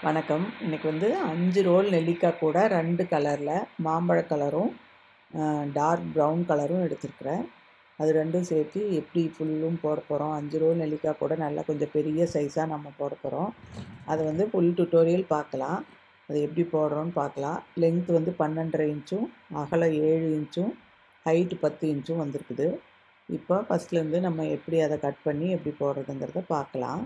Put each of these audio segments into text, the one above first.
வணக்கம் இன்றைக்கி வந்து அஞ்சு ரோல் நெல்லிக்காய் கூட ரெண்டு கலரில் மாம்பழ கலரும் டார்க் ப்ரௌன் கலரும் எடுத்திருக்கிறேன் அது ரெண்டும் சேர்த்து எப்படி ஃபுல்லும் போட போகிறோம் அஞ்சு ரோல் நெல்லிக்காய் கூட நல்லா கொஞ்சம் பெரிய சைஸாக நம்ம போட போகிறோம் அதை வந்து ஃபுல் டுட்டோரியல் பார்க்கலாம் அது எப்படி போடுறோன்னு பார்க்கலாம் லென்த் வந்து பன்னெண்டரை இன்ச்சும் அகலம் ஏழு இன்ச்சும் ஹைட்டு பத்து இன்ச்சும் வந்திருக்குது இப்போ ஃபஸ்ட்லேருந்து நம்ம எப்படி அதை கட் பண்ணி எப்படி போடுறதுங்கிறத பார்க்கலாம்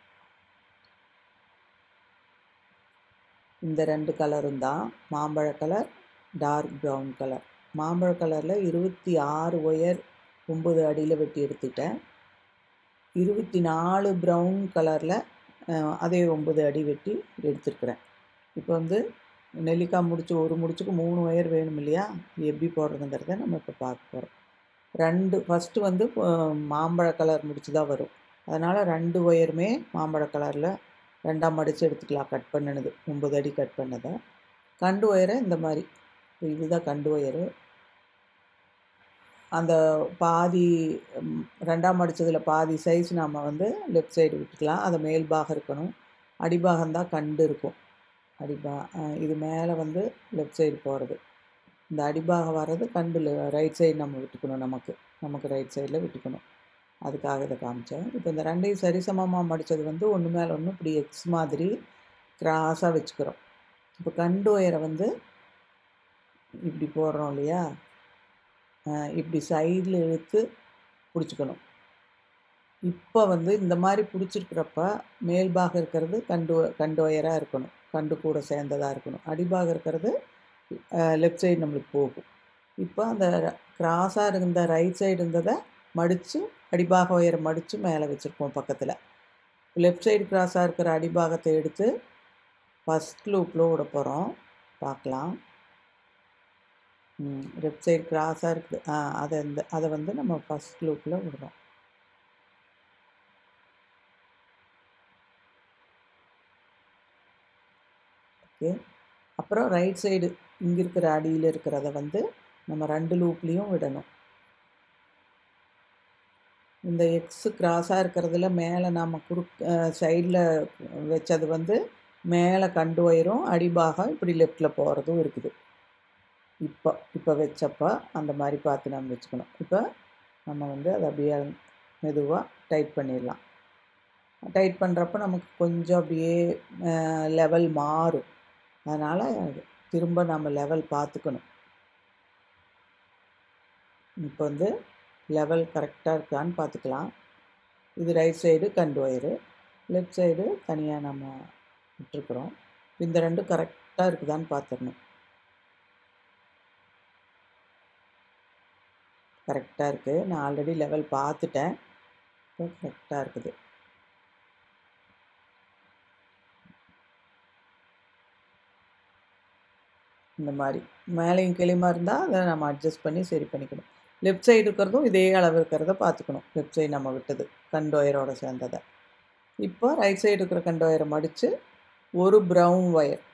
இந்த ரெண்டு கலரும் தான் மாம்பழ கலர் டார்க் ப்ரௌன் கலர் மாம்பழ கலரில் இருபத்தி ஆறு ஒயர் ஒம்பது அடியில் வெட்டி எடுத்துட்டேன் இருபத்தி நாலு ப்ரௌன் கலரில் அதே ஒம்பது அடி வெட்டி எடுத்துருக்குறேன் இப்போ வந்து நெல்லிக்காய் முடிச்சு ஒரு முடிச்சுக்கு மூணு ஒயர் வேணும் இல்லையா இது எப்படி போடுறதுங்கிறத நம்ம இப்போ பார்க்க போகிறோம் ரெண்டு ஃபஸ்ட்டு வந்து மாம்பழ கலர் முடிச்சு தான் வரும் அதனால் ரெண்டு ஒயருமே மாம்பழ கலரில் ரெண்டாம் மடித்து எடுத்துக்கலாம் கட் பண்ணினது ஒம்பது அடி கட் பண்ணதை கண்டு ஒயரை இந்த மாதிரி இதுதான் கண்டு ஒயரு அந்த பாதி ரெண்டாம் மடித்ததில் பாதி சைஸ் நம்ம வந்து லெஃப்ட் சைடு விட்டுக்கலாம் அது மேல் பாகம் இருக்கணும் அடிபாகம்தான் கண்டு இருக்கும் அடிபா இது மேலே வந்து லெஃப்ட் சைடு போகிறது இந்த அடிபாகம் வர்றது கண்டில் ரைட் சைடு நம்ம விட்டுக்கணும் நமக்கு நமக்கு ரைட் சைடில் விட்டுக்கணும் அதுக்காக இதை காமிச்சேன் இப்போ இந்த ரெண்டையும் சரிசமமாக மடித்தது வந்து ஒன்று மேலே ஒன்று இப்படி எக்ஸ் மாதிரி கிராஸாக வச்சுக்கிறோம் இப்போ கண்டு ஒயரை வந்து இப்படி போடுறோம் இல்லையா இப்படி சைடில் இழுத்து பிடிச்சிக்கணும் இப்போ வந்து இந்த மாதிரி பிடிச்சிருக்கிறப்ப மேல் பாகம் இருக்கிறது கண்டு கண்டு ஒயராக இருக்கணும் கண்டு கூட சேர்ந்ததாக இருக்கணும் அடிபாகம் இருக்கிறது லெஃப்ட் சைடு நம்மளுக்கு போகும் இப்போ அந்த கிராஸாக இருந்த ரைட் சைடு இருந்ததை மடித்து அடிபாக ஒயரை மடித்து மேலே வச்சுருப்போம் பக்கத்தில் லெஃப்ட் சைடு கிராஸாக இருக்கிற அடிபாகத்தை எடுத்து ஃபஸ்ட் லூப்பில் விட போகிறோம் பார்க்கலாம் லெஃப்ட் சைடு கிராஸாக இருக்குது ஆ அதை இந்த அதை வந்து நம்ம ஃபஸ்ட் லூப்பில் விடுறோம் ஓகே அப்புறம் ரைட் சைடு இங்கே இருக்கிற அடியில் இருக்கிறத வந்து நம்ம ரெண்டு லூப்லேயும் விடணும் இந்த எக்ஸு கிராஸாக இருக்கிறதுல மேலே நம்ம குறுக் சைடில் வச்சது வந்து மேலே கண்டு ஒயரும் அடிபாகம் இப்படி லெஃப்டில் போகிறதும் இருக்குது இப்போ இப்போ வச்சப்போ அந்த மாதிரி பார்த்து நம்ம வச்சுக்கணும் இப்போ நம்ம வந்து அதை அப்படியே மெதுவாக டைட் பண்ணிடலாம் டைட் பண்ணுறப்ப நமக்கு கொஞ்சம் அப்படியே லெவல் மாறும் அதனால் திரும்ப நம்ம லெவல் பார்த்துக்கணும் இப்போ வந்து லெவல் கரெக்டாக இருக்கான்னு பார்த்துக்கலாம் இது ரைட் சைடு கண்டு ஒயரு லெஃப்ட் சைடு தனியாக நம்ம விட்டுருக்குறோம் இந்த ரெண்டும் கரெக்டாக இருக்குதான்னு பார்த்துடணும் கரெக்டாக இருக்குது நான் ஆல்ரெடி லெவல் பார்த்துட்டேன் இப்போ கரெக்டாக இருக்குது இந்த மாதிரி மேலேயும் கிளிமா இருந்தால் அதை நம்ம அட்ஜஸ்ட் பண்ணி சரி பண்ணிக்கணும் லெஃப்ட் சைடு இருக்கிறதும் இதே அளவு இருக்கிறத பார்த்துக்கணும் லெஃப்ட் சைடு நம்ம விட்டது கண்டு ஒயரோட சேர்ந்ததை இப்போ ரைட் சைடு இருக்கிற கண்டு ஒயரை மடித்து ஒரு ப்ரௌன் ஒயர்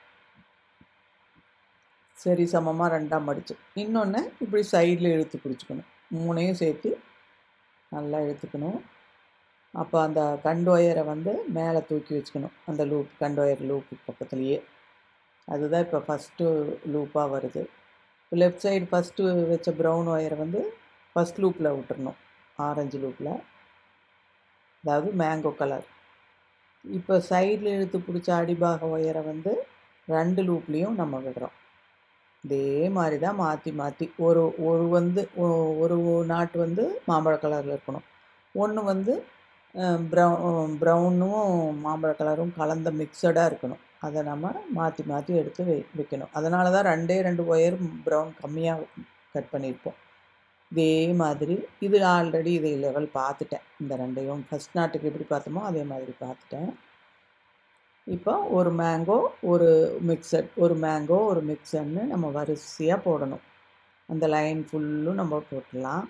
சரி சமமாக ரெண்டாக மடித்து இன்னொன்று இப்படி சைடில் இழுத்து பிடிச்சிக்கணும் மூணையும் சேர்த்து நல்லா இழுத்துக்கணும் அப்போ அந்த கண்டு ஒயரை வந்து மேலே தூக்கி வச்சுக்கணும் அந்த லூப் கண்டு ஒயர் லூப்பு பக்கத்துலேயே அதுதான் இப்போ ஃபஸ்ட்டு லூப்பாக வருது இப்போ லெஃப்ட் சைடு ஃபஸ்ட்டு வச்ச ப்ரௌன் ஒயரை வந்து ஃபஸ்ட் லூப்பில் விட்டுறணும் ஆரஞ்சு லூப்பில் அதாவது மேங்கோ கலர் இப்போ சைடில் இழுத்து பிடிச்ச அடிபாக ஒயரை வந்து ரெண்டு லூப்லேயும் நம்ம விடுறோம் இதே மாதிரி தான் மாற்றி மாற்றி ஒரு ஒரு வந்து ஒரு நாட்டு வந்து மாம்பழ கலரில் இருக்கணும் ஒன்று வந்து ப்ரௌ ப்ரௌனும் மாம்பழ கலரும் கலந்த மிக்சடாக இருக்கணும் அதை நம்ம மாற்றி மாற்றி எடுத்து வை வைக்கணும் அதனால தான் ரெண்டே ரெண்டு ஒயர் ப்ரௌன் கம்மியாக கட் பண்ணியிருப்போம் இதே மாதிரி இது ஆல்ரெடி இதை லெவல் பார்த்துட்டேன் இந்த ரெண்டையும் ஃபஸ்ட் நாட்டுக்கு எப்படி பார்த்தோமோ அதே மாதிரி பார்த்துட்டேன் இப்போ ஒரு மேங்கோ ஒரு மிக்சட் ஒரு மேங்கோ ஒரு மிக்சர்னு நம்ம வரிசையாக போடணும் அந்த லைன் ஃபுல்லும் நம்ம போட்டுடலாம்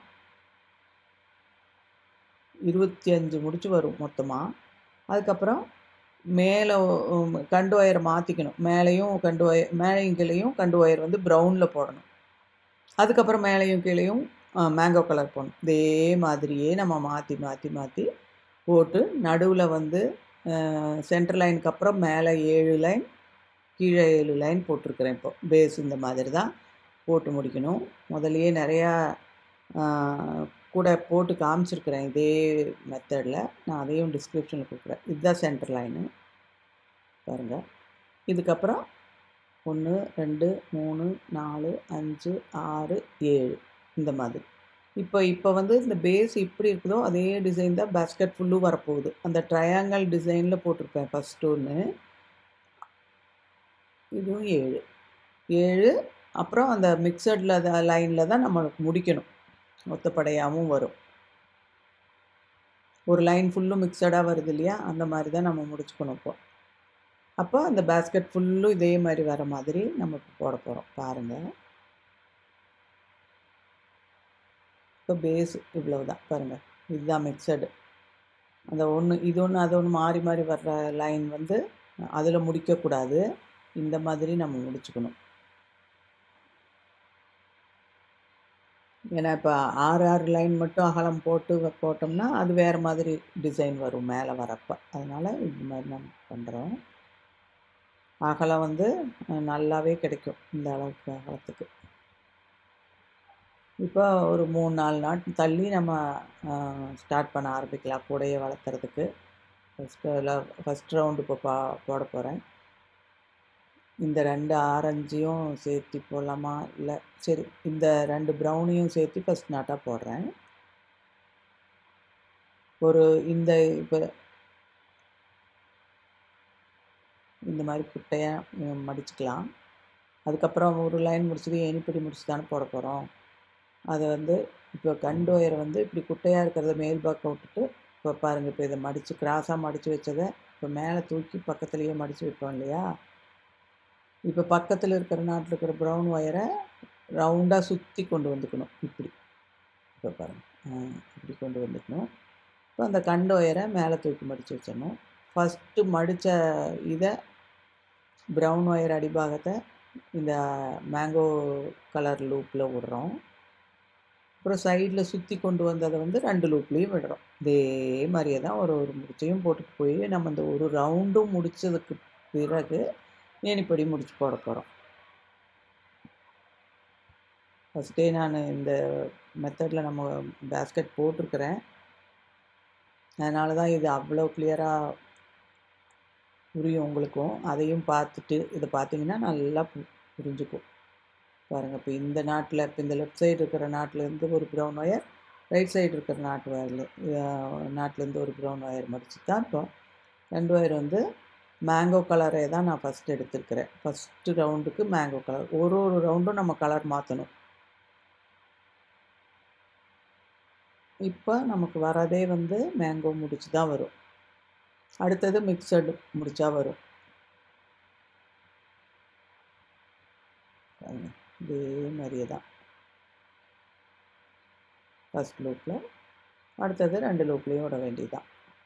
இருபத்தி அஞ்சு முடிச்சு வரும் மொத்தமாக அதுக்கப்புறம் மேலே கண்டு ஒயரை மாற்றிக்கணும் மேலேயும் கண்டு ஒயர் மேலேயும் கீழேயும் கண்டு ஒயர் வந்து ப்ரௌனில் போடணும் அதுக்கப்புறம் மேலேயும் கீழேயும் மேங்கோ கலர் போடணும் இதே மாதிரியே நம்ம மாற்றி மாற்றி மாற்றி போட்டு நடுவில் வந்து சென்டர் லைனுக்கு அப்புறம் மேலே ஏழு லைன் கீழே ஏழு லைன் போட்டிருக்கிறேன் இப்போ பேஸ் இந்த மாதிரி தான் போட்டு முடிக்கணும் முதலையே நிறையா கூட போட்டு காமிச்சிருக்கிறேன் இதே மெத்தடில் நான் அதையும் டிஸ்கிரிப்ஷனில் கொடுக்குறேன் இதுதான் சென்டர் லைனு பாருங்கள் இதுக்கப்புறம் ஒன்று ரெண்டு மூணு நாலு அஞ்சு ஆறு ஏழு இந்த மாதிரி இப்போ இப்போ வந்து இந்த பேஸ் இப்படி இருக்குதோ அதே டிசைன் தான் பேஸ்கெட் ஃபுல்லும் வரப்போகுது அந்த ட்ரையாங்கல் டிசைனில் போட்டிருப்பேன் ஃபஸ்ட்டு ஒன்று இதுவும் ஏழு ஏழு அப்புறம் அந்த மிக்சடில் லைனில் தான் நம்மளுக்கு முடிக்கணும் ஒத்தப்படையாகவும் வரும் ஒரு லைன் ஃபுல்லும் மிக்சடாக வருது இல்லையா அந்த மாதிரி தான் நம்ம முடிச்சுக்கணும் இப்போ அப்போ அந்த பேஸ்கெட் ஃபுல்லும் இதே மாதிரி வர மாதிரி நம்ம இப்போ போட போகிறோம் பாருங்கள் இப்போ பேஸ் இவ்வளவு தான் பாருங்கள் இதுதான் மிக்சடு அந்த ஒன்று இது ஒன்று அது ஒன்று மாறி மாறி வர்ற லைன் வந்து அதில் முடிக்கக்கூடாது இந்த மாதிரி நம்ம முடிச்சுக்கணும் ஏன்னா இப்போ ஆறு ஆறு லைன் மட்டும் அகலம் போட்டு போட்டோம்னா அது வேறு மாதிரி டிசைன் வரும் மேலே வரப்போ அதனால் இது மாதிரி நம்ம பண்ணுறோம் அகலம் வந்து நல்லாவே கிடைக்கும் இந்த அளவுக்கு அகலத்துக்கு இப்போ ஒரு மூணு நாலு நாட் தள்ளி நம்ம ஸ்டார்ட் பண்ண ஆரம்பிக்கலாம் கூடையை வளர்த்துறதுக்கு ஃபஸ்ட்டு ஃபஸ்ட் ரவுண்டு இப்போ பா போட போகிறேன் இந்த ரெண்டு ஆரஞ்சையும் சேர்த்து போடலாமா இல்லை சரி இந்த ரெண்டு ப்ரௌனையும் சேர்த்து ஃபஸ்ட் நாட்டாக போடுறேன் ஒரு இந்த இப்போ இந்த மாதிரி குட்டையாக மடிச்சுக்கலாம் அதுக்கப்புறம் ஒரு லைன் முடிச்சது ஏனிப்படி முடிச்சு தானே போட போகிறோம் அதை வந்து இப்போ கண்டு ஒயரை வந்து இப்படி குட்டையாக இருக்கிறத மேல் பக்கம் விட்டுட்டு இப்போ பாருங்கள் இப்போ இதை மடித்து கிராஸாக மடித்து வச்சதை இப்போ மேலே தூக்கி பக்கத்துலேயே மடித்து வைப்போம் இல்லையா இப்போ பக்கத்தில் இருக்கிற நாட்டில் இருக்கிற ப்ரௌன் ஒயரை ரவுண்டாக சுற்றி கொண்டு வந்துக்கணும் இப்படி இப்போ பாருங்கள் இப்படி கொண்டு வந்துக்கணும் இப்போ அந்த கண்டு ஒயரை மேலே தூக்கி மடித்து வச்சிடணும் ஃபஸ்ட்டு மடித்த இதை ப்ரௌன் ஒயர் அடிபாகத்தை இந்த மேங்கோ கலர் லூப்பில் விடுறோம் அப்புறம் சைடில் சுற்றி கொண்டு வந்ததை வந்து ரெண்டு லூப்லேயும் விடுறோம் இதே மாதிரியே தான் ஒரு ஒரு முடிச்சையும் போட்டுட்டு போய் நம்ம இந்த ஒரு ரவுண்டும் முடித்ததுக்கு பிறகு ஏணிப்படி முடிச்சு போட போகிறோம் ஃபஸ்ட்டே நான் இந்த மெத்தடில் நம்ம பேஸ்கெட் போட்டிருக்கிறேன் அதனால தான் இது அவ்வளோ கிளியராக புரியும் உங்களுக்கும் அதையும் பார்த்துட்டு இதை பார்த்தீங்கன்னா நல்லா புரிஞ்சுக்கும் பாருங்கள் இப்போ இந்த நாட்டில் இப்போ இந்த லெஃப்ட் சைடு இருக்கிற நாட்டிலேருந்து ஒரு ப்ரௌன் ஒயர் ரைட் சைடு இருக்கிற நாட்டு ஒயரில் நாட்டிலேருந்து ஒரு ப்ரௌன் ஒயர் மடிச்சு தான் இப்போ ரெண்டு ஒயர் வந்து மேங்கோ கலரே தான் நான் ஃபஸ்ட் எடுத்திருக்கிறேன் ஃபஸ்ட்டு ரவுண்டுக்கு மேங்கோ கலர் ஒரு ஒரு ரவுண்டும் நம்ம கலர் மாற்றணும் இப்போ நமக்கு வரதே வந்து மேங்கோ முடிச்சு தான் வரும் அடுத்தது மிக்சடு முடிச்சா வரும் இதே மாதிரியே தான் ஃபஸ்ட் லூப்பில் அடுத்தது ரெண்டு லூப்லேயும் விட வேண்டியதுதான்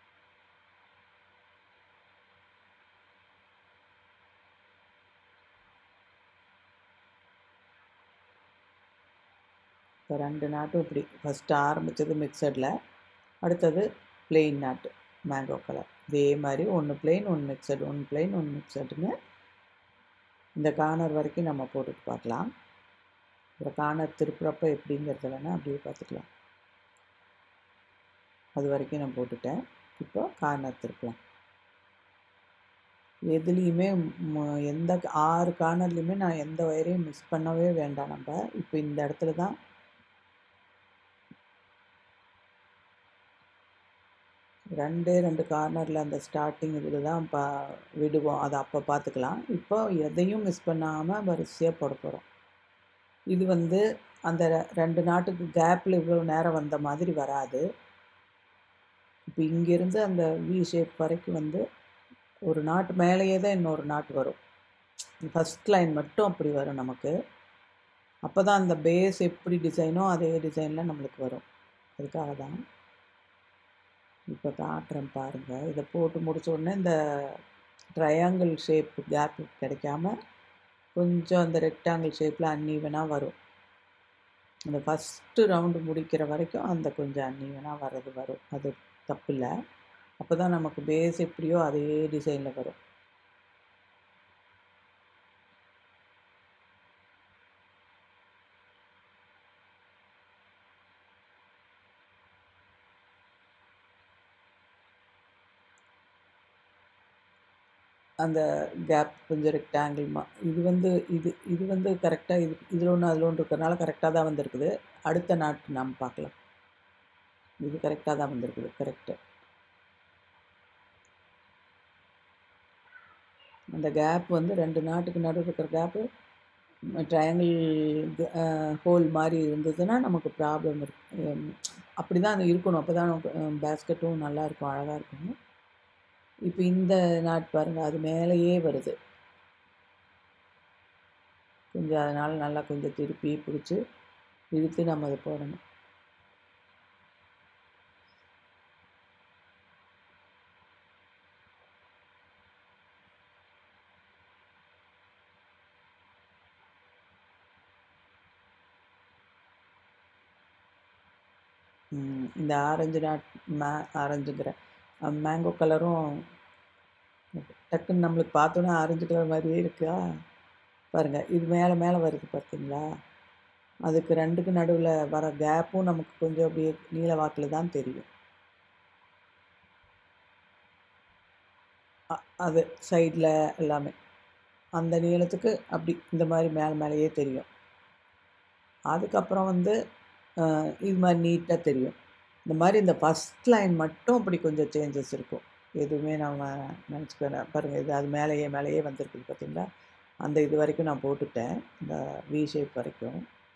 இப்போ ரெண்டு நாட்டும் இப்படி ஃபஸ்ட்டு ஆரம்பித்தது மிக்சடில் அடுத்தது பிளெயின் நாட்டு மேங்கோ கலர் இதே மாதிரி ஒன்று பிளெயின் ஒன்று மிக்சடு ஒன்று பிளெயின் ஒன்று மிக்சடுன்னு இந்த கார்னர் வரைக்கும் நம்ம போட்டுட்டு பார்க்கலாம் அப்புறம் கார்னர் திருப்புறப்ப எப்படிங்கிறத வேணால் அப்படியே பார்த்துக்கலாம் அது வரைக்கும் நான் போட்டுட்டேன் இப்போ கார்னர் திருப்பலாம் எதுலேயுமே எந்த ஆறு கார்னர்லேயுமே நான் எந்த ஒயரையும் மிஸ் பண்ணவே வேண்டாம் நம்ம இப்போ இந்த இடத்துல தான் ரெண்டே ரெண்டு கார்னரில் அந்த ஸ்டார்டிங் இதில் தான் பா விடுவோம் அதை அப்போ பார்த்துக்கலாம் இப்போ எதையும் மிஸ் பண்ணாமல் வரிசையாக போட போகிறோம் இது வந்து அந்த ரெண்டு நாட்டுக்கு கேப்பில் இவ்வளோ நேரம் வந்த மாதிரி வராது இப்போ இங்கேருந்து அந்த வி ஷேப் வரைக்கும் வந்து ஒரு நாட்டு மேலேயே தான் இன்னொரு நாட்டு வரும் ஃபஸ்ட் லைன் மட்டும் அப்படி வரும் நமக்கு அப்போ தான் அந்த பேஸ் எப்படி டிசைனோ அதே டிசைனில் நம்மளுக்கு வரும் அதுக்காக தான் இப்போ காட்டுறேன் பாருங்கள் இதை போட்டு முடிச்ச உடனே இந்த ட்ரையாங்கிள் ஷேப் கேப் கிடைக்காம கொஞ்சம் அந்த ரெக்டாங்கிள் ஷேப்பில் அன்னீவனாக வரும் அந்த ஃபஸ்ட்டு ரவுண்டு முடிக்கிற வரைக்கும் அந்த கொஞ்சம் அன்னீவனாக வர்றது வரும் அது தப்பு இல்லை அப்போ தான் நமக்கு பேஸ் எப்படியோ அதே டிசைனில் வரும் அந்த கேப் கொஞ்சம் ரெக்டாங்கிள் மா இது வந்து இது இது வந்து கரெக்டாக இது இதில் ஒன்று அதில் ஒன்று இருக்கிறனால கரெக்டாக தான் வந்திருக்குது அடுத்த நாட்டு நாம் பார்க்கலாம் இது கரெக்டாக தான் வந்திருக்குது கரெக்டு அந்த கேப் வந்து ரெண்டு நாட்டுக்கு நடுவில் இருக்கிற கேப்பு ட்ரையாங்கிள் ஹோல் மாதிரி இருந்ததுன்னா நமக்கு ப்ராப்ளம் இருக்கு அப்படி தான் அது இருக்கணும் அப்போ தான் நமக்கு பேஸ்கெட்டும் நல்லா இருக்கும் அழகாக இருக்கும் இப்போ இந்த நாட் பாருங்கள் அது மேலேயே வருது கொஞ்சம் அதனால் நல்லா கொஞ்சம் திருப்பி பிடிச்சி இழுத்து நம்ம அதை போடணும் ம், இந்த ஆரஞ்சு நாட் மே ஆரஞ்சுங்கிற மேங்கோ கலரும் டக்குன்னு நம்மளுக்கு பார்த்தோன்னே ஆரஞ்சு கலர் மாதிரியே இருக்கா பாருங்கள் இது மேலே மேலே வருது பார்த்தீங்களா அதுக்கு ரெண்டுக்கு நடுவில் வர கேப்பும் நமக்கு கொஞ்சம் அப்படியே நீல வாக்கில் தான் தெரியும் அ- அது சைடில் எல்லாமே அந்த நீளத்துக்கு அப்படி இந்த மாதிரி மேலே மேலேயே தெரியும் அதுக்கப்புறம் வந்து அஹ், இது மாதிரி நீட்டாக தெரியும் இந்த மாதிரி இந்த ஃபஸ்ட் லைன் மட்டும் அப்படி கொஞ்சம் சேஞ்சஸ் இருக்கும் எதுவுமே நம்ம நினச்சிக்க பாருங்கள் இது அது மேலேயே மேலேயே வந்திருக்குது பார்த்தீங்களா அந்த இது வரைக்கும் நான் போட்டுட்டேன் இந்த வி ஷேப் வரைக்கும்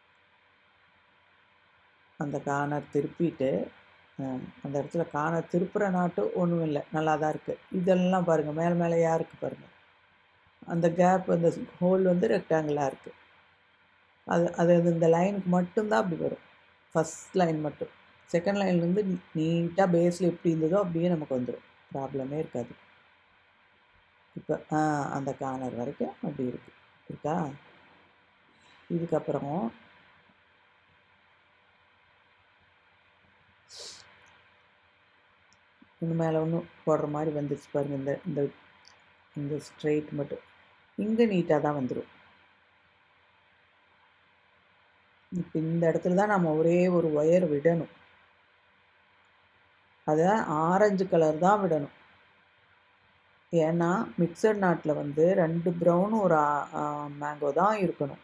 அந்த கார்னர் திருப்பிட்டு அஹ், அந்த இடத்துல கார்னர் திருப்புற நாட்டு ஒன்றும் இல்லை நல்லா தான் இருக்குது இதெல்லாம் பாருங்கள் மேலே மேலேயா இருக்குது பாருங்கள் அந்த கேப் அந்த ஹோல் வந்து ரெக்டாங்கிளாக இருக்குது அது அது அது இந்த லைனுக்கு மட்டும்தான் அப்படி வரும் ஃபஸ்ட் லைன் மட்டும் செகண்ட் லைன்லேருந்து நீட்டாக பேஸில் எப்படி இருந்ததோ அப்படியே நமக்கு வந்துடும் ப்ராப்ளமே இருக்காது இப்போ ஆ அந்த கார்னர் வரைக்கும் அப்படி இருக்கு இருக்கா இதுக்கப்புறம் இன்னும் மேலே ஒன்றும் போடுற மாதிரி வந்துருச்சு பாருங்கள் இந்த இந்த இந்த ஸ்ட்ரெயிட் மட்டும் இங்கே நீட்டாக தான் வந்துடும் இப்போ இந்த இடத்துல தான் நம்ம ஒரே ஒரு ஒயர் விடணும் அதை ஆரஞ்சு கலர் தான் விடணும் ஏன்னா மிக்சட் நாட்டில் வந்து ரெண்டு ப்ரௌனும் ஒரு மேங்கோ தான் இருக்கணும்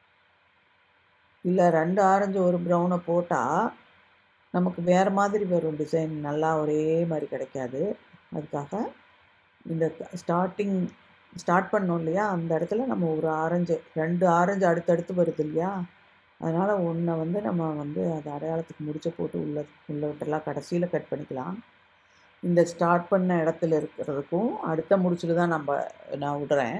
இல்லை ரெண்டு ஆரஞ்சு ஒரு ப்ரௌனை போட்டால் நமக்கு வேறு மாதிரி வரும் டிசைன் நல்லா ஒரே மாதிரி கிடைக்காது அதுக்காக இந்த ஸ்டார்டிங் ஸ்டார்ட் பண்ணோம் இல்லையா அந்த இடத்துல நம்ம ஒரு ஆரஞ்சு ரெண்டு ஆரஞ்சு அடுத்தடுத்து வருது இல்லையா அதனால் ஒன்றை வந்து நம்ம வந்து அது அடையாளத்துக்கு முடிச்ச போட்டு உள்ள உள்ள விட்டுறலாம் கடைசியில் கட் பண்ணிக்கலாம் இந்த ஸ்டார்ட் பண்ண இடத்துல இருக்கிறதுக்கும் அடுத்த முடிச்சில் தான் நம்ம நான் விடுறேன்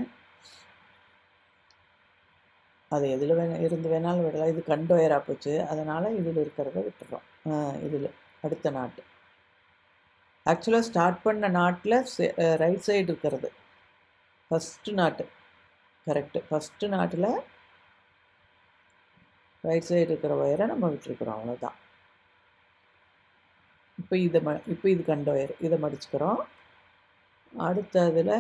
அது எதில் வேணா இருந்து வேணாலும் விடலாம் இது கண்டு ஒயராக போச்சு அதனால் இதில் இருக்கிறத விட்டுறோம் இதில் அடுத்த நாட்டு ஆக்சுவலாக ஸ்டார்ட் பண்ண நாட்டில் ரைட் சைடு இருக்கிறது ஃபஸ்ட்டு நாட்டு கரெக்டு ஃபஸ்ட்டு நாட்டில் ரைட் சைடு இருக்கிற ஒயரை நம்ம விட்டுருக்குறோம் அவ்வளோதான் இப்போ இதை ம இப்போ இது கண்ட ஒயர் இதை மடிச்சுக்கிறோம் அடுத்ததில்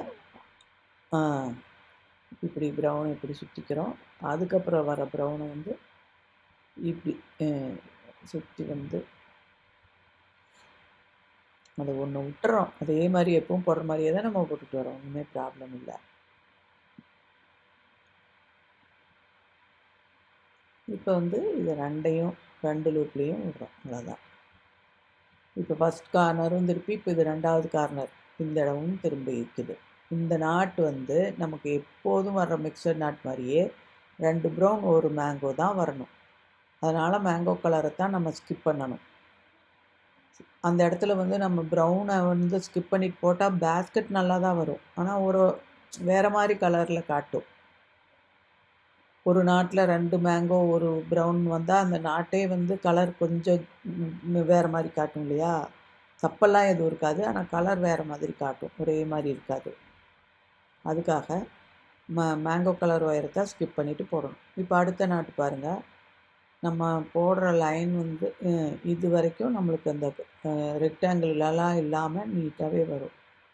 இப்படி ப்ரௌனை இப்படி சுற்றிக்கிறோம் அதுக்கப்புறம் வர ப்ரௌனை வந்து இப்படி சுற்றி வந்து அதை ஒன்று விட்டுறோம் அதே மாதிரி எப்பவும் போடுற மாதிரியே தான் நம்ம போட்டுட்டு வரோம் ஒன்றுமே ப்ராப்ளம் இல்லை இப்போ வந்து இது ரெண்டையும் ரெண்டு லூப்லேயும் விடுறோம் அவ்வளோதான் இப்போ ஃபஸ்ட் கார்னரும் திருப்பி இப்போ இது ரெண்டாவது கார்னர் இந்த இடமும் திரும்ப இருக்குது இந்த நாட்டு வந்து நமக்கு எப்போதும் வர்ற மிக்சர் நாட் மாதிரியே ரெண்டு ப்ரௌன் ஒரு மேங்கோ தான் வரணும் அதனால் மேங்கோ கலரை தான் நம்ம ஸ்கிப் பண்ணணும் அந்த இடத்துல வந்து நம்ம ப்ரௌனை வந்து ஸ்கிப் பண்ணிட்டு போட்டால் பேஸ்கெட் நல்லா தான் வரும் ஆனால் ஒரு வேறு மாதிரி கலரில் காட்டும் ஒரு நாட்டில் ரெண்டு மேங்கோ ஒரு ப்ரௌன் வந்தால் அந்த நாட்டே வந்து கலர் கொஞ்சம் வேறு மாதிரி காட்டும் இல்லையா தப்பெல்லாம் எதுவும் இருக்காது ஆனால் கலர் வேறு மாதிரி காட்டும் ஒரே மாதிரி இருக்காது அதுக்காக ம மேங்கோ கலர் ஒயரை தான் ஸ்கிப் பண்ணிவிட்டு போடணும் இப்போ அடுத்த நாட்டு பாருங்கள் நம்ம போடுற லைன் வந்து அஹ், இது வரைக்கும் நம்மளுக்கு அந்த ரெக்டாங்கிள்லாம் இல்லாமல் நீட்டாகவே வரும்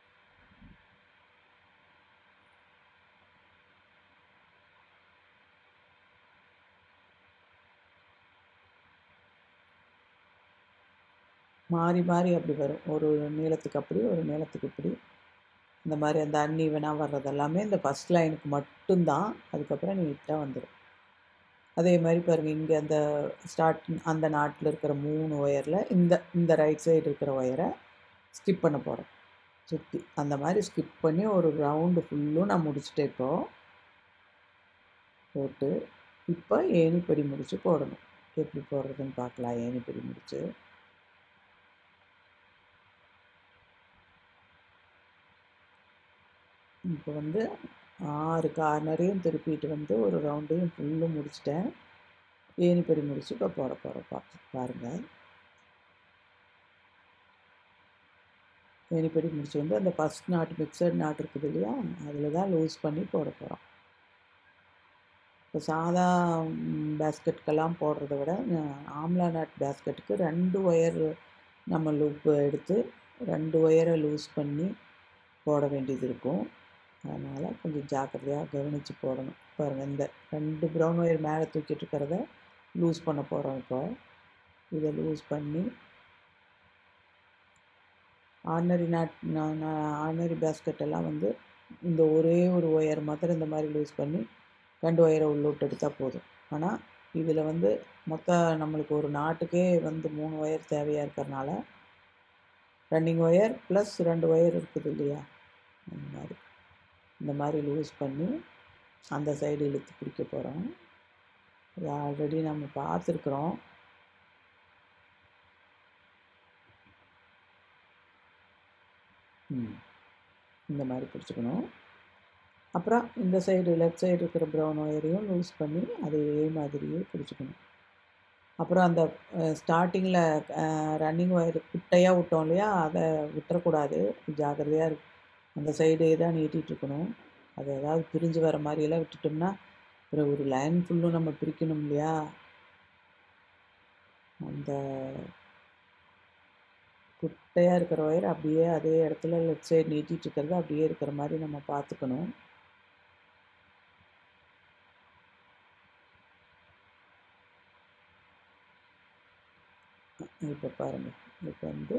மாறி மாறி அப்படி வரும் ஒரு நீளத்துக்கு அப்படி ஒரு நீளத்துக்கு இப்படி இந்த மாதிரி அந்த அன்ஈவனாக வர்றது எல்லாமே இந்த ஃபஸ்ட் லைனுக்கு மட்டும்தான் அதுக்கப்புறம் நீட்டாக வந்துடும் அதே மாதிரி பாருங்கள் இங்கே அந்த ஸ்டார்ட் அந்த நாட்டில் இருக்கிற மூணு ஒயரில் இந்த இந்த ரைட் சைடு இருக்கிற ஒயரை ஸ்கிப் பண்ண போகிறோம் சுற்றி அந்த மாதிரி ஸ்கிப் பண்ணி ஒரு ரவுண்டு ஃபுல்லும் நான் முடிச்சிட்டேன் இப்போ போட்டு இப்போ ஏணிப்படி முடிச்சு போடணும் எப்படி போடுறதுன்னு பார்க்கலாம் ஏணிப்படி முடிச்சு இப்போ வந்து ஆறு கார்னரையும் திருப்பிட்டு வந்து ஒரு ரவுண்டையும் ஃபுல்லும் முடிச்சிட்டேன் ஏணிப்படி முடிச்சு இப்போ போட போகிறோம் பார்த்து பாருங்கள் ஏணிப்படி முடிச்சு வந்து அந்த ஃபஸ்ட் நாட் மிக்சட் நாட் இருக்குது இல்லையா அதில் தான் லூஸ் பண்ணி போட போகிறோம் இப்போ சாதா பேஸ்கெட்டுக்கெல்லாம் போடுறத விட அஹ், ஆம்லா நாட் பேஸ்கெட்டுக்கு ரெண்டு ஒயர் நம்ம லூப்பு எடுத்து ரெண்டு ஒயரை லூஸ் பண்ணி போட வேண்டியது இருக்கும் அதனால் கொஞ்சம் ஜாக்கிரதையாக கவனித்து போடணும் பாருங்கள் இந்த ரெண்டு ப்ரௌன் ஒயர் மேலே தூக்கிட்டு இருக்கிறத லூஸ் பண்ண போகிறோம் இப்போ இதை லூஸ் பண்ணி ஆர்டினரி நாட் ஆர்டினரி பேஸ்கெட் எல்லாம் வந்து இந்த ஒரே ஒரு ஒயர் மாத்திரம் இந்த மாதிரி லூஸ் பண்ணி ரெண்டு ஒயரை உள்ள விட்டு எடுத்தால் போதும் ஆனால் இதில் வந்து மொத்தம் நம்மளுக்கு ஒரு நாட்டுக்கே வந்து மூணு ஒயர் தேவையாக இருக்கிறனால ரன்னிங் ஒயர் ப்ளஸ் ரெண்டு ஒயர் இருக்குது இல்லையா அந்த மாதிரி இந்த மாதிரி லூஸ் பண்ணி அந்த சைடு இழுத்து பிடிக்க போகிறோம் இது ஆல்ரெடி நம்ம பார்த்துருக்குறோம் ம் இந்த மாதிரி பிடிச்சிக்கணும் அப்புறம் இந்த சைடு லெஃப்ட் சைடு இருக்கிற ப்ரௌன் ஒயரையும் லூஸ் பண்ணி அதே மாதிரியே பிடிச்சிக்கணும் அப்புறம் அந்த ஸ்டார்டிங்கில் ரன்னிங் ஒயர் குட்டையாக விட்டோம் இல்லையா அதை விட்டுறக்கூடாது ஜாக்கிரதையாக இருக்கு அந்த சைடே தான் நீட்டிகிட்டு இருக்கணும் அது ஏதாவது பிரிஞ்சு வர மாதிரியெல்லாம் விட்டுட்டோம்னா அப்புறம் ஒரு லைன் ஃபுல்லும் நம்ம பிரிக்கணும் இல்லையா அந்த குட்டையாக இருக்கிற ஒயர் அப்படியே அதே இடத்துல லெஃப்ட் சைடு நீட்டிகிட்டு இருக்கிறது அப்படியே இருக்கிற மாதிரி நம்ம பார்த்துக்கணும் இப்போ பாருங்கள் இப்போ வந்து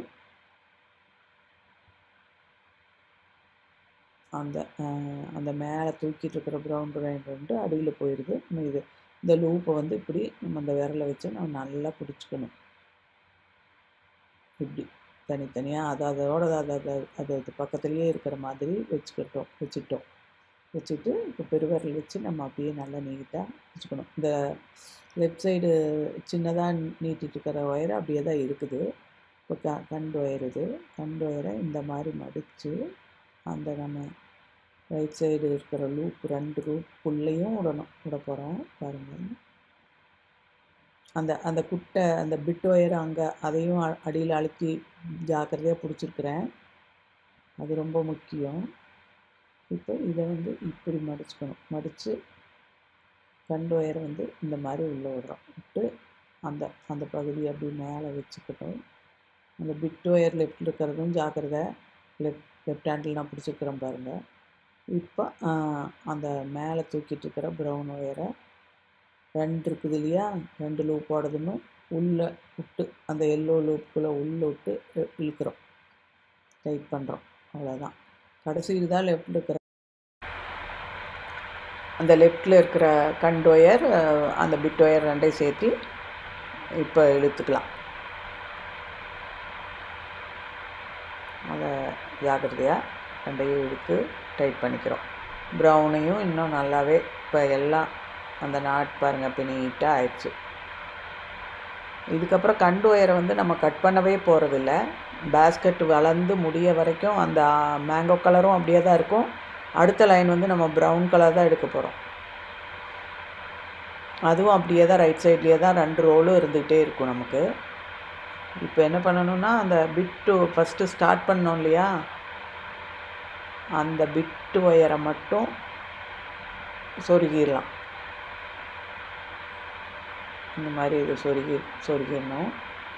அந்த அஹ், அந்த மேலே தூக்கிட்டு இருக்கிற ப்ரௌன் ரைண்ட் வந்து அடியில் போயிடுது நம்ம இது இந்த லூப்பை வந்து இப்படி நம்ம அந்த விரலை வச்சு நம்ம நல்லா பிடிச்சிக்கணும் இப்படி தனித்தனியாக அது அதோட அது அது அது அது பக்கத்துலேயே இருக்கிற மாதிரி வச்சுக்கிட்டோம் வச்சுட்டோம் வச்சுட்டு இப்போ பெருவிரல் வச்சு நம்ம அப்படியே நல்லா நீட்டாக வச்சுக்கணும் இந்த லெஃப்ட் சைடு சின்னதாக நீட்டிட்டு இருக்கிற ஒயர் அப்படியே தான் இருக்குது இப்போ க கண்டு ஒயர் இது கண்டு ஒயரை இந்த மாதிரி மடித்து அந்த நம்ம ரைட் சைடு இருக்கிற லூப் ரெண்டு லூப்புள்ளேயும் விடணும் விட போகிறோம் பாருங்கள் அந்த அந்த குட்டை அந்த பிட் ஒயர் அங்கே அதையும் அடியில் அழுத்தி ஜாக்கிரதையாக பிடிச்சிருக்கிறேன் அது ரொம்ப முக்கியம் இப்போ இதை வந்து இப்படி மடிச்சுக்கணும் மடித்து கண்டு ஒயரை வந்து இந்த மாதிரி உள்ளே விடுறோம் விட்டு அந்த அந்த பகுதி அப்படி மேலே வச்சுக்கிட்டோம் அந்த பிட் ஒயர் லெஃப்டில் இருக்கிறதும் ஜாக்கிரதை லெஃப்ட் லெஃப்ட் ஹேண்டில் நான் பிடிச்சிருக்கிறேன் பாருங்கள் இப்போ அந்த மேலே தூக்கிட்டு இருக்கிற ப்ரௌன் ஒயரை ரெண்டு இருக்குது இல்லையா ரெண்டு லூப் போடுறதுன்னு உள்ளே விட்டு அந்த எல்லோ லூப்புக்குள்ளே உள்ளே விட்டு இ- இழுக்கிறோம் டைட் பண்ணுறோம் அவ்வளோதான் கடைசியில் தான் லெஃப்டில் இருக்கிற அந்த லெஃப்டில் இருக்கிற கண்டு ஒயர் அஹ், அந்த பிட் ஒயர் ரெண்டையும் சேர்த்து இப்போ இழுத்துக்கலாம் அதை ஜாக்கிரதையாக ரெண்டையும் இழுத்து டைட் பண்ணிக்கிறோம் ப்ரௌனையும் இன்னும் நல்லாவே இப்போ எல்லாம் அந்த நாட் பாருங்கள் இப்போ நீட்டாக ஆயிடுச்சு இதுக்கப்புறம் கண்டு ஒயரை வந்து நம்ம கட் பண்ணவே போகிறதில்ல பேஸ்கெட் வளர்ந்து முடிய வரைக்கும் அந்த மேங்கோ கலரும் அப்படியே தான் இருக்கும் அடுத்த லைன் வந்து நம்ம ப்ரௌன் கலர் தான் எடுக்க போகிறோம் அதுவும் அப்படியே தான் ரைட் சைட்லேயே தான் ரெண்டு ரோலும் இருந்துக்கிட்டே இருக்கும் நமக்கு இப்போ என்ன பண்ணணும்னா அந்த பிட்டு ஃபஸ்ட்டு ஸ்டார்ட் பண்ணோம் இல்லையா அந்த பிட்டு ஒயரை மட்டும் சொருகிடலாம் இந்த மாதிரி இதை சொருகி சொருகிடணும்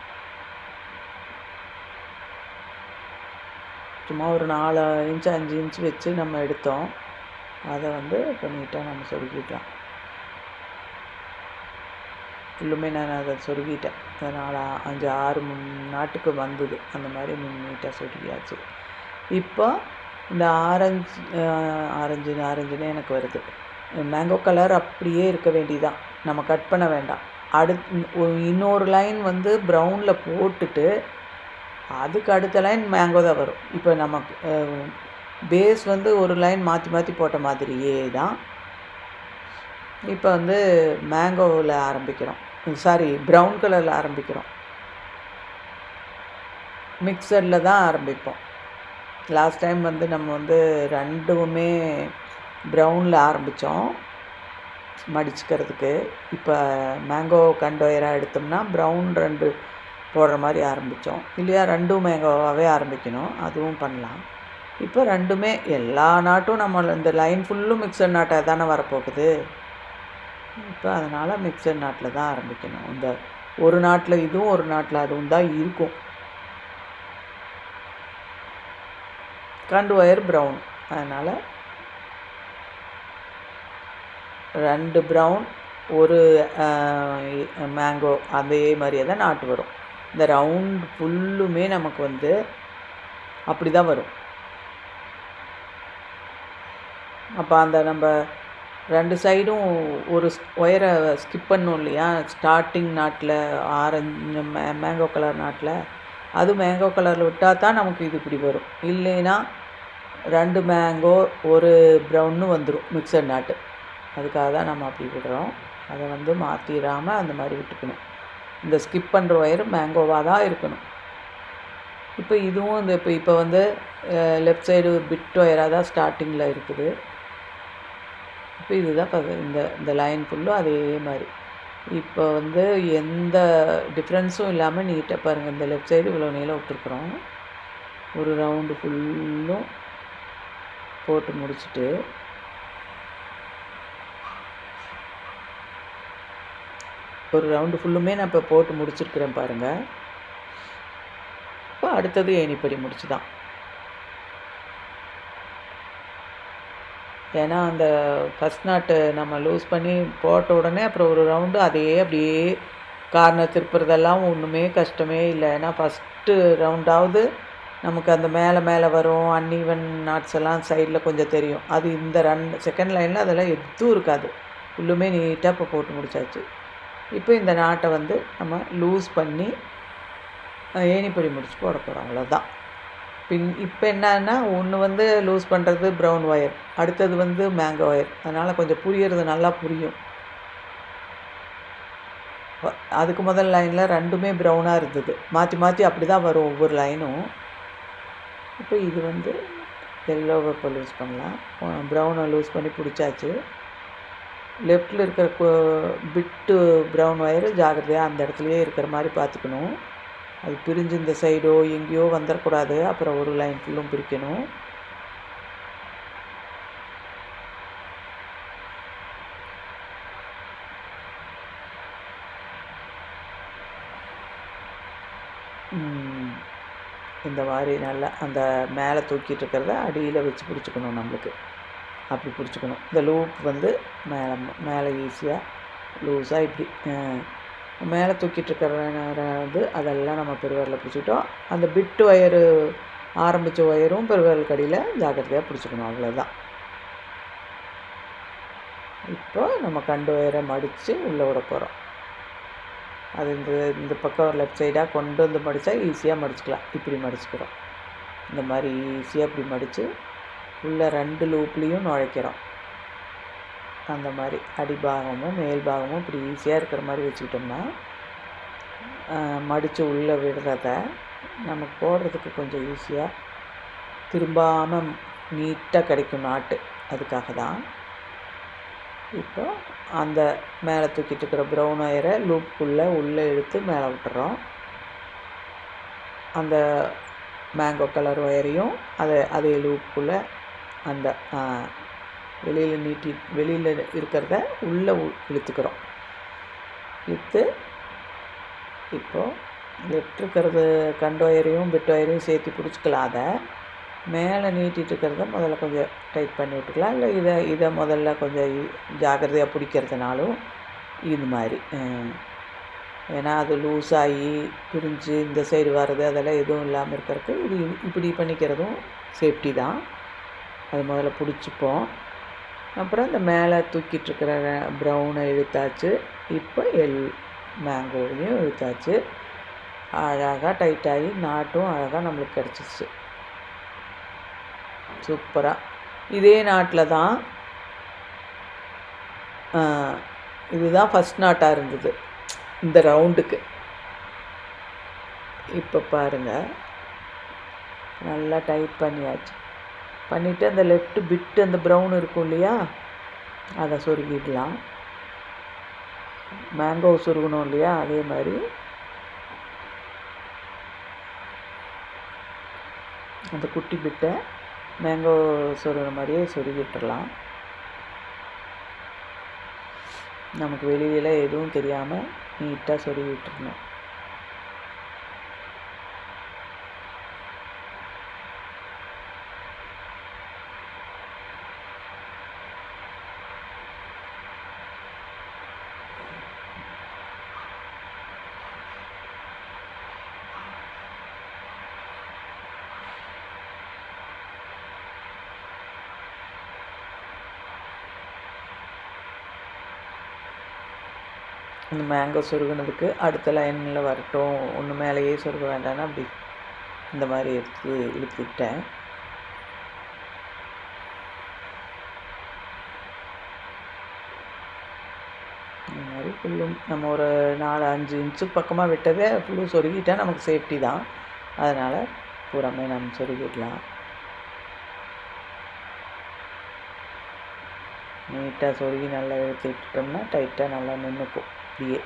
சும்மா ஒரு நாலு இன்ச் அஞ்சு இன்ச் வச்சு நம்ம எடுத்தோம் அதை வந்து இப்போ நீட்டாக நம்ம சொருகிக்கலாம் ஃபுல்லுமே நான் அதை சொருகிட்டேன் அதனால் அஞ்சு ஆறு மூணு நாட்டுக்கு வந்தது அந்த மாதிரி நீட்டாக சொருகியாச்சு இப்போ இந்த ஆரஞ்சு ஆரஞ்சு ஆரஞ்சுன்னு எனக்கு வருது மேங்கோ கலர் அப்படியே இருக்க வேண்டியதான் நம்ம கட் பண்ண வேண்டாம் அடுத்து இன்னொரு லைன் வந்து ப்ரௌனில் போட்டுட்டு அதுக்கு அடுத்த லைன் மேங்கோ தான் வரும் இப்போ நமக்கு பேஸ் வந்து ஒரு லைன் மாற்றி மாற்றி போட்ட மாதிரியே தான் இப்போ வந்து மேங்கோவில் ஆரம்பிக்கிறோம் சாரி ப்ரௌன் கலரில் ஆரம்பிக்கிறோம் மிக்சரில் தான் ஆரம்பிப்போம் லாஸ்ட் டைம் வந்து நம்ம வந்து ரெண்டுமே ப்ரௌனில் ஆரம்பித்தோம் மடிச்சுக்கிறதுக்கு இப்போ மேங்கோ கண்டோயராக எடுத்தோம்னா ப்ரௌன் ரெண்டு போடுற மாதிரி ஆரம்பித்தோம் இல்லையா ரெண்டும் மேங்கோவாகவே ஆரம்பிக்கணும் அதுவும் பண்ணலாம் இப்போ ரெண்டுமே எல்லா நாட்டும் நம்ம இந்த லைன் ஃபுல்லும் மிக்சர் நாட்டாக தானே வரப்போகுது இப்போ அதனால் மிக்சர் நாட்டில் தான் ஆரம்பிக்கணும் இந்த ஒரு நாட்டில் இதுவும் ஒரு நாட்டில் அதுவும் தான் இருக்கும் கண்டு ஒயர் ப்ரௌன் அதனால் ரெண்டு ப்ரௌன் ஒரு மேங்கோ அதே மாதிரியே தான் நாட்டு வரும் இந்த ரவுண்ட் ஃபுல்லுமே நமக்கு வந்து அப்படி தான் வரும் அப்போ அந்த நம்ம ரெண்டு சைடும் ஒரு ஒயரை ஸ்கிப் பண்ணோம் இல்லையா ஸ்டார்டிங் நாட்டில் ஆரஞ்சு மே மேங்கோ கலர் நாட்டில் அது மேங்கோ கலரில் விட்டால் தான் நமக்கு இது இப்படி வரும் இல்லைன்னா ரெண்டு மேங்கோ ஒரு ப்ரௌன்னு வந்துடும் மிக்சர் நாட்டு அதுக்காக தான் நம்ம அப்படி விடுறோம் அதை வந்து மாற்றிடாமல் அந்த மாதிரி விட்டுக்கணும் இந்த ஸ்கிப் பண்ணுற ஒயர் மேங்கோவாக தான் இருக்கணும் இப்போ இதுவும் இந்த இப்போ இப்போ வந்து லெஃப்ட் சைடு பிட் ஒயராக தான் ஸ்டார்டிங்கில் இருக்குது இப்போ இதுதான் இப்போ இந்த இந்த லைன் ஃபுல்லும் அதே மாதிரி இப்போ வந்து எந்த டிஃப்ரென்ஸும் இல்லாமல் நீட்டாக பாருங்கள் இந்த லெஃப்ட் சைடு இவ்வளோ நீளம் விட்டுருக்குறோம் ஒரு ரவுண்டு ஃபுல்லும் போட்டு முடிச்சுட்டு ஒரு ரவுண்டு ஃபுல்லுமே நான் இப்போ போட்டு முடிச்சிருக்கிறேன் பாருங்கள் இப்போ அடுத்தது ஏணிப்படி முடிச்சு தான் ஏன்னா அந்த ஃபஸ்ட் நாட்டு நம்ம லூஸ் பண்ணி போட்ட உடனே அப்புறம் ஒரு ரவுண்டு அதையே அப்படியே கார்னர் திருப்புறதெல்லாம் ஒன்றுமே கஷ்டமே இல்லை ஏன்னா ஃபஸ்ட்டு ரவுண்டாவது நமக்கு அந்த மேலே மேலே வரும் அன்ஈவன் நாட்ஸ் எல்லாம் சைடில் கொஞ்சம் தெரியும் அது இந்த ரன் செகண்ட் லைனில் அதெல்லாம் எதுவும் இருக்காது ஃபுல்லுமே நீட்டாக இப்போ போட்டு முடிச்சாச்சு இப்போ இந்த நாட்டை வந்து நம்ம லூஸ் பண்ணி ஏணிப்படி முடிச்சு போட போகிறோம் அவ்வளோதான் பின் இப்போ என்னன்னா ஒன்று வந்து லூஸ் பண்ணுறது ப்ரௌன் ஒயர் அடுத்தது வந்து மேங்கோ ஒயர் அதனால் கொஞ்சம் புரியறது நல்லா புரியும் அதுக்கு முதல் லைனில் ரெண்டுமே ப்ரௌனாக இருந்தது மாற்றி மாற்றி அப்படி தான் வரும் ஒவ்வொரு லைனும் இப்போ இது வந்து எல்லோவை இப்போ லூஸ் பண்ணலாம் ப்ரௌனை லூஸ் பண்ணி பிடிச்சாச்சு லெஃப்டில் இருக்கிற பிட்டு ப்ரௌன் ஒயரு ஜாகிரதையாக அந்த இடத்துலையே இருக்கிற மாதிரி பார்த்துக்கணும் அது பிரிஞ்சு இந்த சைடோ எங்கேயோ வந்துடக்கூடாது அப்புறம் ஒரு லைன் ஃபுல்லும் பிரிக்கணும் இந்த மாதிரி நல்லா அந்த மேலே தூக்கிட்டு இருக்கிறத அடியில் வச்சு பிடிச்சிக்கணும் நம்மளுக்கு அப்படி பிடிச்சிக்கணும் இந்த லூப் வந்து மேலே மேலே ஈஸியாக லூஸாக இப்படி மேலே தூக்கிட்டு இருக்கிற வந்து அதெல்லாம் நம்ம பெருவரில் பிடிச்சிக்கிட்டோம் அந்த பிட்டு ஒயரு ஆரம்பித்த ஒயரும் பெருவரல் கடியில் ஜாக்கிரதையாக பிடிச்சிக்கணும் அவ்வளோதான் இப்போ நம்ம கண்டு ஒயரை மடித்து உள்ளே விட போகிறோம் அது இந்த இந்த பக்கம் லெஃப்ட் சைடாக கொண்டு வந்து மடித்தா ஈஸியாக மடிச்சுக்கலாம் இப்படி மடிச்சுக்கிறோம் இந்த மாதிரி ஈஸியாக இப்படி மடித்து உள்ள ரெண்டு லூப்லேயும் நுழைக்கிறோம் அந்த மாதிரி அடிபாகமும் மேல் பாகமும் இப்படி ஈஸியாக இருக்கிற மாதிரி வச்சுக்கிட்டோம்னா மடித்து உள்ளே விடுறத நமக்கு போடுறதுக்கு கொஞ்சம் ஈஸியாக திரும்பாமல் நீட்டாக கிடைக்கும் நாட்டு அதுக்காக தான் இப்போ அந்த மேலே தூக்கிட்டு இருக்கிற ப்ரௌன் ஒயரை லூப்புக்குள்ளே உள்ளே இழுத்து மேலே விட்டுறோம் அந்த மேங்கோ கலர் ஒயரையும் அதை அதே லூப்புக்குள்ளே அந்த வெளியில் நீட்டி வெளியில் இருக்கிறத உள்ளே இழுத்துக்கிறோம் வித்து இப்போது லெஃப்ட் இருக்கிறது கண்டு ஒயரையும் பிட் ஒயரையும் சேர்த்து பிடிச்சிக்கலாம் அதை மேலே நீட்டிட்டு இருக்கிறத முதல்ல கொஞ்சம் டைட் பண்ணி விட்டுக்கலாம் இல்லை இதை இதை முதல்ல கொஞ்சம் ஜாக்கிரதையாக பிடிக்கிறதுனாலும் இது மாதிரி அஹ், ஏன்னா அது லூஸ் ஆகி பிரிஞ்சு இந்த சைடு வர்றது அதெல்லாம் எதுவும் இல்லாமல் இருக்கிறதுக்கு இது இப்படி பண்ணிக்கிறதும் சேஃப்டி தான் அது முதல்ல பிடிச்சிப்போம் அப்புறம் இந்த மேலே தூக்கிட்டு இருக்கிற ப்ரௌனை இழுத்தாச்சு இப்போ எல் மேங்கோவையும் இழுத்தாச்சு அழகாக டைட்டாகி நாட்டும் அழகாக நம்மளுக்கு கிடச்சிச்சு சூப்பராக இதே நாட்டில் தான் ஆ, இதுதான் ஃபஸ்ட் நாட்டாக இருந்தது இந்த ரவுண்டுக்கு இப்போ பாருங்கள் நல்லா டைட் பண்ணியாச்சு பண்ணிவிட்டு அந்த லெஃப்ட் பிட்டு அந்த ப்ரௌன் இருக்கும் இல்லையா அதை சொருகிடலாம் மேங்கோ சொருகணும் இல்லையா அதே மாதிரி அந்த குட்டி பிட்டை மேங்கோ சொருகிற மாதிரியே சொருகிட்டுறலாம் நமக்கு வெளியில எதுவும் தெரியாமல் நீட்டாக சொருகி விட்டுறணும் அந்த மேங்கோ சொருகுனதுக்கு அடுத்த லைனில் வரட்டும் ஒன்று மேலேயே சொருக வேண்டாம்னு அப்படி இந்த மாதிரி எடுத்து இழுத்துக்கிட்டேன் இந்த மாதிரி ஃபுல்லும் நம்ம ஒரு நாலு அஞ்சு இன்ச்சு பக்கமாக விட்டதே ஃபுல்லும் சொருகிட்டா நமக்கு சேஃப்டி தான் அதனால் பூராமே நம்ம சொருகிடலாம் நீட்டாக சொருகி நல்லா இழுத்து விட்டுட்டோம்னா டைட்டாக நல்லா நின்றுக்கும் அப்படியே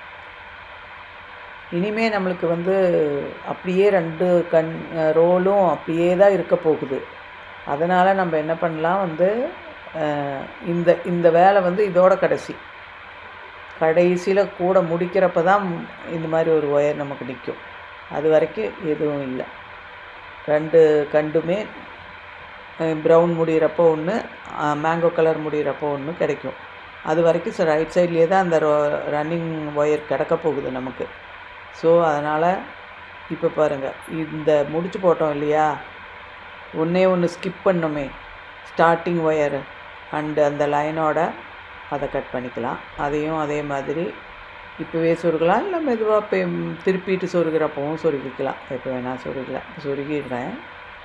இனிமே நம்மளுக்கு வந்து அப்படியே ரெண்டு கண் ரோலும் அப்படியே தான் இருக்க போகுது அதனால் நம்ம என்ன பண்ணலாம் வந்து அஹ், இந்த இந்த வேலை வந்து இதோட கடைசி கடைசியில் கூட முடிக்கிறப்ப தான் இந்த மாதிரி ஒரு ஒயர் நமக்கு நிற்கும் அது வரைக்கும் எதுவும் இல்லை ரெண்டு கண்டுமே ப்ரௌன் முடிகிறப்போ ஒன்று மேங்கோ கலர் முடிகிறப்போ ஒன்று கிடைக்கும் அது வரைக்கும் ரைட் சைட்லேயே தான் அந்த ரன்னிங் ஒயர் கிடக்க போகுது நமக்கு ஸோ அதனால் இப்போ பாருங்கள் இந்த முடிச்சு போட்டோம் இல்லையா ஒன்றே ஒன்று ஸ்கிப் பண்ணோமே ஸ்டார்டிங் ஒயரு அண்டு அந்த லைனோட அதை கட் பண்ணிக்கலாம் அதையும் அதே மாதிரி இப்போவே சொருகலாம் இல்லை மெதுவாக இப்போ திருப்பிட்டு சொருகிறப்பவும் சொருகிக்கலாம் எப்போ வேணால் சொருகலாம் சொருகிடுறேன்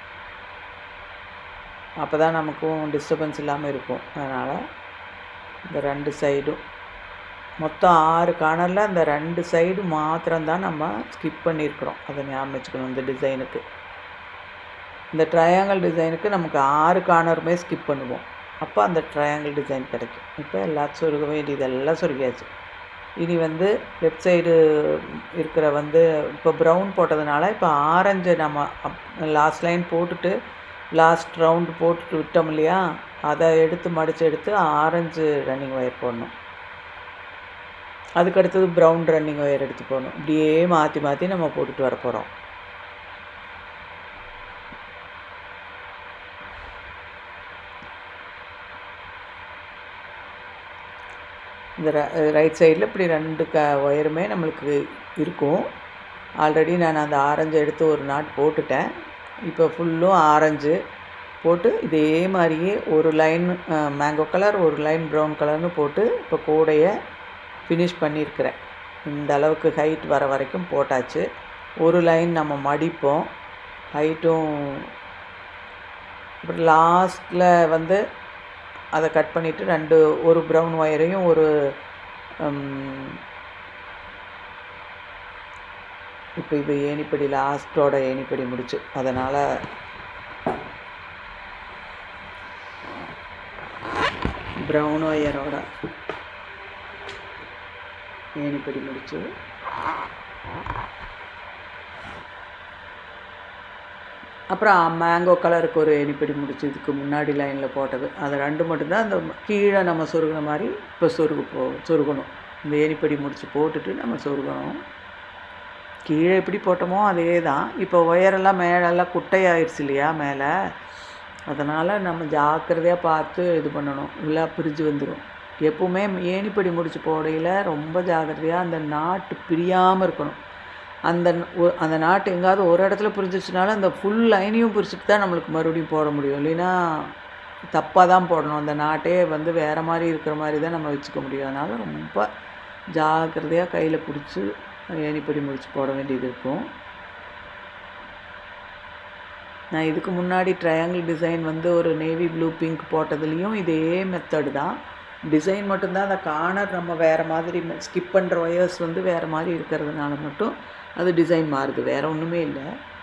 அப்போ தான் நமக்கும் டிஸ்டர்பன்ஸ் இல்லாமல் இருக்கும் அதனால் இந்த ரெண்டு சைடும் மொத்தம் ஆறு கார்னரில் அந்த ரெண்டு சைடு மாத்திரம்தான் நம்ம ஸ்கிப் பண்ணியிருக்கிறோம் அதை ஞாபகம் வச்சுக்கணும் இந்த டிசைனுக்கு இந்த ட்ரையாங்கிள் டிசைனுக்கு நமக்கு ஆறு கார்னருமே ஸ்கிப் பண்ணுவோம் அப்போ அந்த ட்ரையாங்கிள் டிசைன் கிடைக்கும் இப்போ எல்லாத்தையும் சொருக வேண்டியதெல்லாம் சொருகியாச்சு இனி வந்து லெஃப்ட் சைடு இருக்கிற வந்து இப்போ ப்ரௌன் போட்டதுனால இப்போ ஆரஞ்சை நம்ம லாஸ்ட் லைன் போட்டுட்டு லாஸ்ட் ரவுண்டு போட்டுட்டு விட்டோம் இல்லையா அதை எடுத்து மடித்து எடுத்து ஆரஞ்சு ரன்னிங் ஒயர் போடணும் அதுக்கு அடுத்தது ப்ரௌன் ரன்னிங் ஒயர் எடுத்து போடணும் இப்படியே மாற்றி மாற்றி நம்ம போட்டுட்டு வர போகிறோம் இந்த ரைட் சைடில் இப்படி ரெண்டு க ஒயருமே நம்மளுக்கு இருக்கும் ஆல்ரெடி நான் அந்த ஆரஞ்சை எடுத்து ஒரு நாட் போட்டுட்டேன் இப்போ ஃபுல்லும் ஆரஞ்சு போட்டு இதே மாதிரியே ஒரு லைன் மேங்கோ கலர் ஒரு லைன் ப்ரௌன் கலர்னு போட்டு இப்போ கூடையை ஃபினிஷ் பண்ணியிருக்கிறேன் இந்த அளவுக்கு ஹைட் வர வரைக்கும் போட்டாச்சு ஒரு லைன் நம்ம மடிப்போம் ஹைட்டும் அப்புறம் லாஸ்ட்டில் வந்து அதை கட் பண்ணிவிட்டு ரெண்டு ஒரு ப்ரௌன் ஒயரையும் ஒரு இப்போ இது ஏணிப்படி லாஸ்ட்டோட ஏணிப்படி முடிச்சு அதனால் ப்ரௌன் ஒயரோட ஏணிப்படி முடிச்சு அப்புறம் மேங்கோ கலருக்கு ஒரு எனிப்படி முடிச்சு இதுக்கு முன்னாடி லைனில் போட்டது அது ரெண்டு மட்டும்தான் அந்த கீழே நம்ம சொருகின மாதிரி இப்போ சொருகு போ சொருகணும் இந்த ஏணிப்படி முடிச்சு போட்டுட்டு நம்ம சொருகணும் கீழே எப்படி போட்டோமோ அதே தான் இப்போ ஒயரெல்லாம் மேலெல்லாம் குட்டையாயிருச்சு இல்லையா மேலே அதனால் நம்ம ஜாக்கிரதையாக பார்த்து இது பண்ணணும் இல்லை பிரிஞ்சு வந்துடும் எப்பவுமே ஏணிப்படி முடிச்சு போடையில் ரொம்ப ஜாக்கிரதையாக அந்த நாட்டு பிரியாமல் இருக்கணும் அந்த ஒ- அந்த நாட்டு எங்காவது ஒரு இடத்துல பிரிஞ்சிச்சுனாலும் அந்த ஃபுல் லைனையும் பிரிச்சுட்டு தான் நம்மளுக்கு மறுபடியும் போட முடியும் இல்லைன்னா தப்பாக தான் போடணும் அந்த நாட்டே வந்து வேறு மாதிரி இருக்கிற மாதிரி தான் நம்ம வச்சுக்க முடியும் அதனால் ரொம்ப ஜாக்கிரதையாக கையில் பிடிச்சி ஏணிப்படி முடிச்சு போட வேண்டியது இருக்கும் நான் இதுக்கு முன்னாடி ட்ரையாங்கிள் டிசைன் வந்து ஒரு நேவி ப்ளூ பிங்க் போட்டதுலேயும் இதே மெத்தடு தான் டிசைன் மட்டும்தான் அந்த கார்னர் நம்ம வேறு மாதிரி ஸ்கிப் பண்ணுற ஒயர்ஸ் வந்து வேறு மாதிரி இருக்கிறதுனால மட்டும் அது டிசைன் மாறுது வேறு ஒன்றுமே இல்லை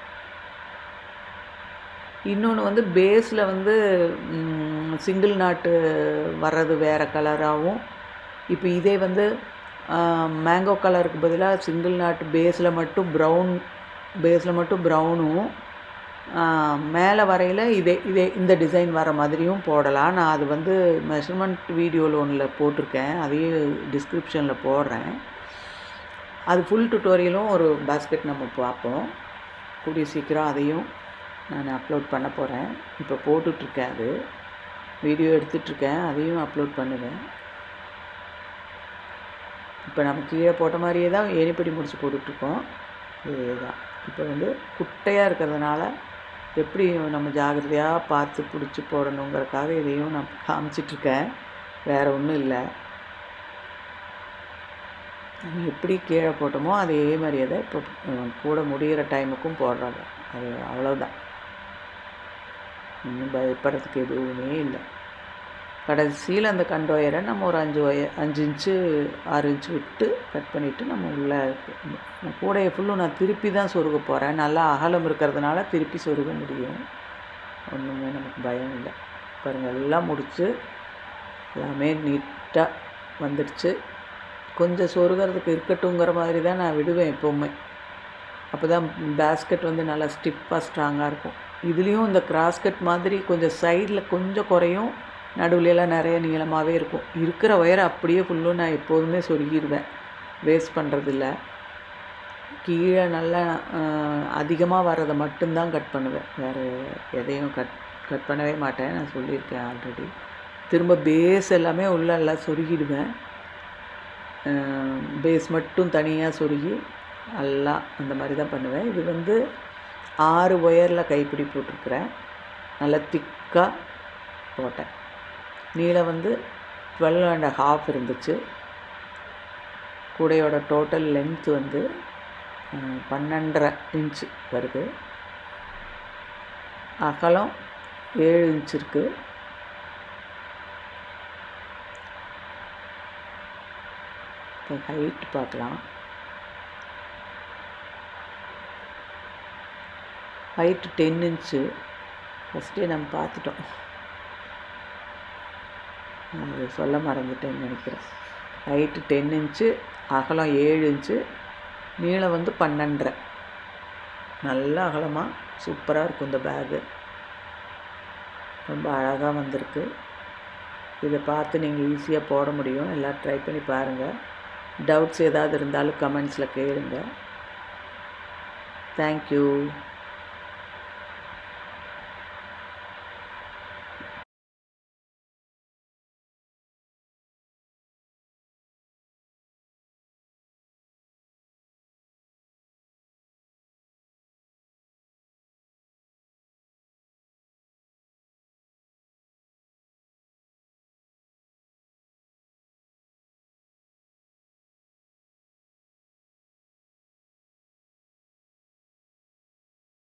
இன்னொன்று வந்து பேஸில் வந்து சிங்கிள் நாட்டு வர்றது வேறு கலராகவும் இப்போ இதே வந்து மேங்கோ கலருக்கு பதிலாக சிங்கிள் நாட்டு பேஸில் மட்டும் ப்ரௌன் பேஸில் மட்டும் ப்ரௌனும் மேலே வரையில் இதே இதே இந்த டிசைன் வர மாதிரியும் போடலாம் நான் அது வந்து மெஷர்மெண்ட் வீடியோவில் ஒன்றில் போட்டிருக்கேன் அதையும் டிஸ்கிரிப்ஷனில் போடுறேன் அது ஃபுல் டுட்டோரியலும் ஒரு பாஸ்கெட் நம்ம பார்ப்போம் கூடிய சீக்கிரம் அதையும் நான் அப்லோட் பண்ண போகிறேன் இப்போ போட்டுட்ருக்கேன் அது வீடியோ எடுத்துட்ருக்கேன் அதையும் அப்லோட் பண்ணுவேன் இப்போ நம்ம கீழே போட்ட மாதிரியே தான் ஏணிப்படி முடிச்சு போட்டுட்ருக்கோம் இதுதான் இப்போ வந்து குட்டையாக இருக்கிறதுனால எப்படி நம்ம ஜாகிரதையாக பார்த்து பிடிச்சி போடணுங்கிறதுக்காக இதையும் நான் காமிச்சிட்ருக்கேன் வேறு ஒன்றும் இல்லை நம்ம எப்படி கீழே போட்டோமோ அதே மாதிரியே தான் இப்போ அஹ், கூட முடிகிற டைமுக்கும் போடுறாங்க அது அவ்வளோதான் இன்னும் பயப்படுறதுக்கு எதுவுமே இல்லை கடைசியில் அந்த கண்டு ஒயரை நம்ம ஒரு அஞ்சு ஒயர் அஞ்சு இன்ச்சு ஆறு இன்ச்சு விட்டு கட் பண்ணிவிட்டு நம்ம உள்ளே கூடையை ஃபுல்லும் நான் திருப்பி தான் சொருக போகிறேன் நல்லா அகலம் இருக்கிறதுனால திருப்பி சொருக முடியும் ஒன்றுமே நமக்கு பயம் இல்லை பாருங்கள் எல்லாம் முடிச்சு எல்லாமே நீட்டாக வந்துடுச்சு கொஞ்சம் சொருகிறதுக்கு இருக்கட்டுங்கிற மாதிரி தான் நான் விடுவேன் எப்போவுமே அப்போ தான் பேஸ்கெட் வந்து நல்லா ஸ்டிப்பாக ஸ்ட்ராங்காக இருக்கும் இதுலேயும் இந்த கிராஸ்கட் மாதிரி கொஞ்சம் சைடில் கொஞ்சம் குறையும் நடுவுல எல்லாம் நிறைய நீளமாகவே இருக்கும் இருக்கிற ஒயரை அப்படியே ஃபுல்லும் நான் எப்போதுமே சொருகிடுவேன் வேஸ்ட் பண்ணுறதில்ல கீழே நல்லா அதிகமாக வர்றதை மட்டும்தான் கட் பண்ணுவேன் வேறு எதையும் கட் கட் பண்ணவே மாட்டேன் நான் சொல்லியிருக்கேன் ஆல்ரெடி திரும்ப பேஸ் எல்லாமே உள்ள எல்லாம் சொருகிடுவேன் பேஸ் மட்டும் தனியாக சொருகி நல்லா அந்த மாதிரி தான் பண்ணுவேன் இது வந்து ஆறு ஒயரில் கைப்பிடி போட்டிருக்கிறேன் நல்லா திக்காக போட்டேன் நீளம் வந்து டுவெல் அண்ட் ஹாஃப் இருந்துச்சு கூடையோட டோட்டல் லென்த் வந்து அஹ், பன்னெண்டரை இன்ச்சு வருது அகலம் ஏழு இன்ச் இருக்குது இப்போ ஹைட் பார்க்கலாம் ஹைட்டு டென் இன்ச்சு ஃபஸ்ட்டே நம்ம பார்த்துட்டோம் அது சொல்ல மறந்துட்டேன்னு நினைக்கிறேன் ஹைட்டு டென் இன்ச்சு அகலம் ஏழு இன்ச்சு நீளம் வந்து பன்னெண்டரை நல்ல அகலமாக சூப்பராக இருக்கும் இந்த பேகு ரொம்ப அழகாக வந்திருக்கு இதை பார்த்து நீங்கள் ஈஸியாக போட முடியும் எல்லாம் ட்ரை பண்ணி பாருங்கள் டவுட்ஸ் ஏதாவது இருந்தாலும் கமெண்ட்ஸில் கேளுங்க தேங்க்யூ